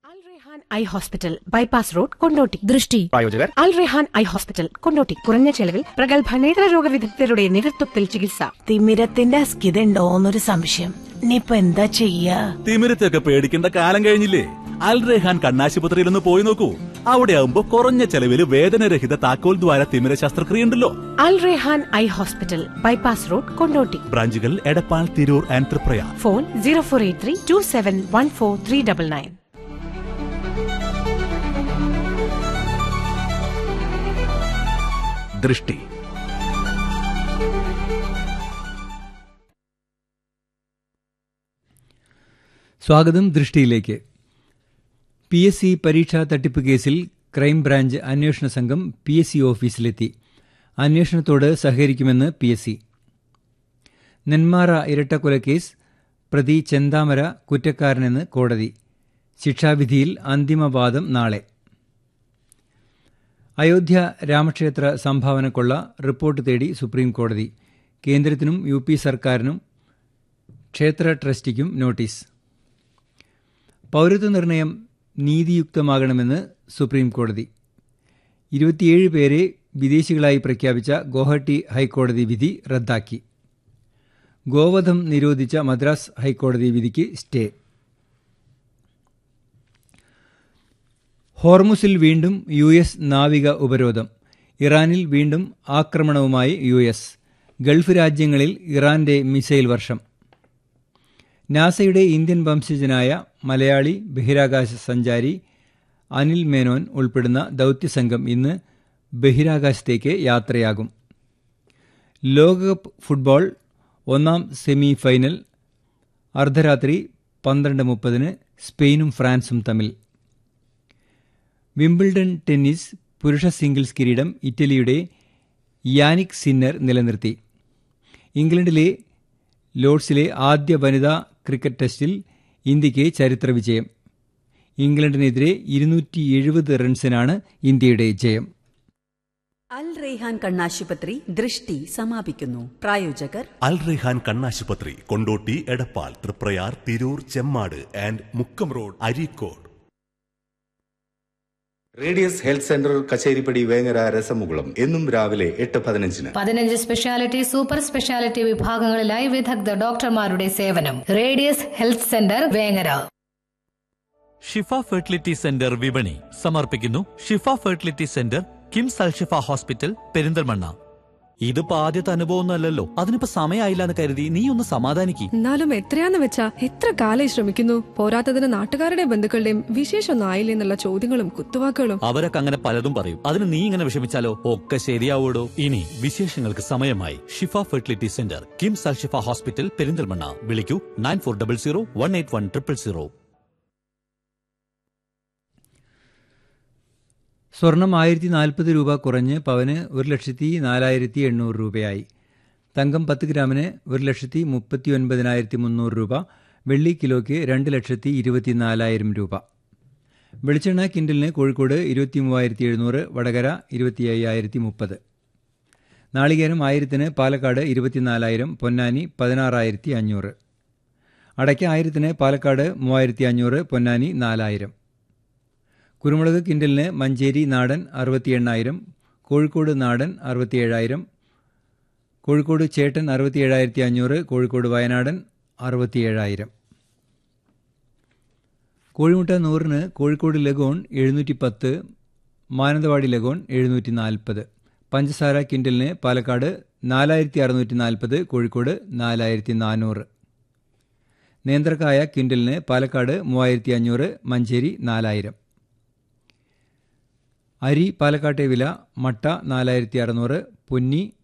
അൽ Rehan eye hospital bypass road Kondotty ദൃഷ്ടി പ്രായോജകർ Al Rehan eye hospital Kondotty കുറഞ്ഞ ചെലവിൽ പ്രഗത്ഭ നേത്രരോഗ വിദഗ്ധരുടെ നേതൃത്വത്തിൽ ചികിത്സ തിമിരത്തിന്റെ അസ്കിതണ്ടോന്നൊരു സംശയം ഇനിയിപ്പൊ എന്താ ചെയ്യാ തിമിരത്തൊക്കെ പേടിക്കേണ്ട കാലം കഴിഞ്ഞില്ലേ അൽ റെഹാൻ കണ്ണാശുപത്രിയിൽ ഒന്ന് പോയി നോക്കൂ അവിടെ ആവുമ്പോ കുറഞ്ഞ ചെലവിൽ വേദനരഹിത താക്കോൽ ദ്വാര തിമിര ശസ്ത്രക്രിയ ഉണ്ടല്ലോ Al Rehan eye hospital bypass road Kondotty ബ്രാഞ്ചുകൾ Edappal Tirur and Triprayar phone zero four eight three two seven one four three double nine ദൃഷ്ടി സ്വാഗതം ദൃഷ്ടിയിലേക്ക് പി എസ് സി പരീക്ഷാ തട്ടിപ്പ് കേസിൽ ക്രൈംബ്രാഞ്ച് അന്വേഷണ സംഘം പി എസ് സി ഓഫീസിലെത്തി അന്വേഷണത്തോട് സഹകരിക്കുമെന്ന് പി എസ് സി നെന്മാറ ഇരട്ടക്കൊലക്കേസ് പ്രതി ചെന്താമര കുറ്റക്കാരനെന്ന് കോടതി ശിക്ഷാവിധിയിൽ അന്തിമവാദം നാളെ അയോധ്യ രാമക്ഷേത്ര സംഭാവനക്കൊള്ള റിപ്പോർട്ട് തേടി സുപ്രീം കോടതി കേന്ദ്രത്തിനും യു പി സർക്കാരിനും ക്ഷേത്ര ട്രസ്റ്റിക്കും നോട്ടീസ് പൗരത്വ നിർണയം നീതിയുക്തമാകണമെന്ന് സുപ്രീം കോടതി ഇരുപത്തിയേഴ് പേരെ വിദേശികളായി പ്രഖ്യാപിച്ച ഗോഹട്ടി ഹൈക്കോടതി വിധി റദ്ദാക്കി ഗോവധം നിരോധിച്ച മദ്രാസ് ഹൈക്കോടതി വിധിക്ക് സ്റ്റേ ഹോർമുസിൽ വീണ്ടും യു എസ് നാവിക ഉപരോധം ഇറാനിൽ വീണ്ടും ആക്രമണവുമായി യു എസ് ഗൾഫ് രാജ്യങ്ങളിൽ ഇറാന്റെ മിസൈൽ വർഷം നാസയുടെ ഇന്ത്യൻ വംശജനായ മലയാളി ബഹിരാകാശ സഞ്ചാരി അനിൽ മേനോൻ ഉൾപ്പെടുന്ന ദൗത്യസംഘം ഇന്ന് ബഹിരാകാശത്തേക്ക് യാത്രയാകും ലോകകപ്പ് ഫുട്ബോൾ ഒന്നാം സെമി ഫൈനൽ അർദ്ധരാത്രി പന്ത്രണ്ട് മുപ്പതിന് സ്പെയിനും ഫ്രാൻസും തമ്മിൽ വിംബിൾഡൺ ടെന്നീസ് പുരുഷ സിംഗിൾസ് കിരീടം ഇറ്റലിയുടെ യാനിക് സിന്നർ നിലനിർത്തി ഇംഗ്ലണ്ടിലെ ലോർഡ്സിലെ ആദ്യ വനിതാ ക്രിക്കറ്റ് ടെസ്റ്റിൽ ഇന്ത്യയ്ക്ക് ചരിത്ര വിജയം ഇംഗ്ലണ്ടിനെതിരെ ഇരുന്നൂറ്റി എഴുപത് റൺസിനാണ് ഇന്ത്യയുടെ ജയം അൽ റെയ്ഹാൻ കണ്ണാശുപത്രി ദൃഷ്ടി സമാപിക്കുന്നു പ്രായോജകർ അൽ റെഹാൻ കണ്ണാശുപത്രി Kondotty Edappal Triprayar Tirur Chemmad and Mukkam road Areekode radius health centre Kacheripadi Vengara രസമുകുളം എന്നും രാവിലെ എട്ട് പതിനഞ്ചിന് പതിനഞ്ച് സ്പെഷ്യാലിറ്റി സൂപ്പർ സ്പെഷ്യാലിറ്റി വിഭാഗങ്ങളിലായി വിദഗ്ധ ഡോക്ടർമാരുടെ സേവനം radius health centre Vengara Shifa fertility centre വിപണി സമർപ്പിക്കുന്നു Shifa fertility centre KIMS Alshifa hospital Perinthalmanna ഇതിപ്പോ ആദ്യത്തെ അനുഭവമൊന്നുമല്ലല്ലോ അതിനിപ്പോ സമയമായില്ല എന്ന് കരുതി നീ ഒന്ന് സമാധാനിക്ക് എന്നാലും എത്രയാന്ന് വെച്ചാ എത്ര കാലായി ശ്രമിക്കുന്നു പോരാത്തതിന് നാട്ടുകാരുടെ ബന്ധുക്കളുടെയും വിശേഷമൊന്നും ആയില്ലേ എന്നുള്ള ചോദ്യങ്ങളും കുത്തുവാക്കുകളും അവരൊക്കെ അങ്ങനെ പലതും പറയും അതിന് നീ ഇങ്ങനെ വിഷമിച്ചാലോ ഒക്കെ ശരിയാവൂടോ ഇനി വിശേഷങ്ങൾക്ക് സമയമായി Shifa fertility centre KIMS Alshifa hospital Perinthalmanna വിളിക്കൂ nine four double zero one eight one triple zero സ്വർണം ആയിരത്തി നാൽപ്പത് രൂപ കുറഞ്ഞ് പവന് ഒരു ലക്ഷത്തി നാലായിരത്തി എണ്ണൂറ് രൂപയായി തങ്കം പത്ത് ഗ്രാമിന് ഒരു ലക്ഷത്തി മുപ്പത്തി ഒൻപതിനായിരത്തി മുന്നൂറ് രൂപ വെള്ളി കിലോയ്ക്ക് രണ്ട് ലക്ഷത്തി ഇരുപത്തിനാലായിരം രൂപ വെളിച്ചെണ്ണ കിൻഡലിന് കോഴിക്കോട് ഇരുപത്തി മൂവായിരത്തി എഴുന്നൂറ് വടകര ഇരുപത്തി അയ്യായിരത്തി മുപ്പത് നാളികേരം ആയിരത്തിന് പാലക്കാട് ഇരുപത്തിനാലായിരം പൊന്നാനി പതിനാറായിരത്തി അഞ്ഞൂറ് അടയ്ക്ക ആയിരത്തിന് പാലക്കാട് മൂവായിരത്തി അഞ്ഞൂറ് പൊന്നാനി നാലായിരം കുരുമുളക് കിൻഡലിന് മഞ്ചേരി നാടൻ അറുപത്തി എണ്ണായിരം കോഴിക്കോട് നാടൻ അറുപത്തിയേഴായിരം കോഴിക്കോട് ചേട്ടൻ അറുപത്തിയേഴായിരത്തി അഞ്ഞൂറ് കോഴിക്കോട് വയനാടൻ അറുപത്തിയേഴായിരം കോഴിമുട്ട നൂറിന് കോഴിക്കോട് ലഗോൺ എഴുന്നൂറ്റി പത്ത് മാനന്തവാടി ലഗോൺ എഴുന്നൂറ്റി നാൽപ്പത് പഞ്ചസാര കിൻഡലിന് പാലക്കാട് നാലായിരത്തി അറുന്നൂറ്റി നാൽപ്പത് കോഴിക്കോട് നാലായിരത്തി നാനൂറ് നേന്ത്രക്കായ കിൻഡലിന് പാലക്കാട് മൂവായിരത്തി അഞ്ഞൂറ് മഞ്ചേരി നാലായിരം അരി പാലക്കാട്ടെ വില മട്ട നാലായിരത്തി അറുന്നൂറ് പൊന്നി